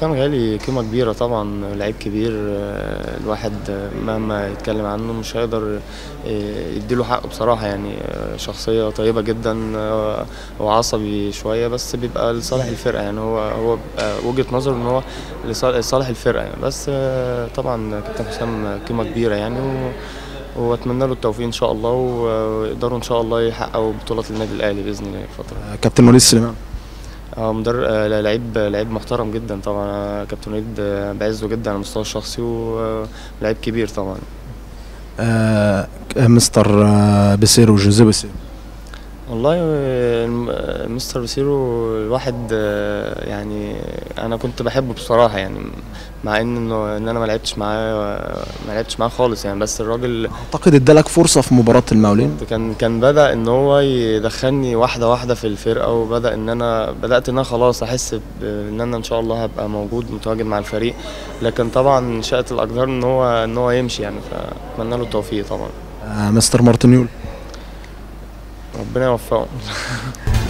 حسام غالي قيمة كبيرة طبعا لعيب كبير آه، الواحد آه، مهما يتكلم عنه مش هيقدر آه، يديله حقه بصراحة يعني آه، شخصية طيبة جدا آه، هو عصبي شوية بس بيبقى لصالح الفرقة يعني هو هو بيبقى وجهة نظره ان هو لصالح لصالح الفرقة يعني بس آه، طبعا كابتن حسام قيمة كبيرة يعني و واتمنى له التوفيق ان شاء الله ويقدروا ان شاء الله يحققوا بطولة النادي الاهلي باذن الله الفترة آه، كابتن وليد سليمان اه مدرب آه، لا، لعيب لعيب محترم جدا طبعا آه، كابتن وليد آه، بعزه جدا على المستوى الشخصي ولعيب كبير طبعا آه، مستر آه، بيسيرو جوزيه بيسيرو والله آه، الم- آه، مستر بيسيرو الواحد آه، يعني انا كنت بحبه بصراحه يعني مع ان انه ان انا ما لعبتش معاه ما لعبتش معاه خالص يعني بس الراجل اعتقد ادالك فرصه في مباراه المقاولين كان كان بدا ان هو يدخلني واحده واحده في الفرقه وبدا ان انا بدات ان انا خلاص احس ان انا ان شاء الله هبقى موجود متواجد مع الفريق لكن طبعا شاءت الاقدار ان هو ان هو يمشي يعني فاتمنى له التوفيق طبعا آه، مستر مارتينيول ربنا يوفقه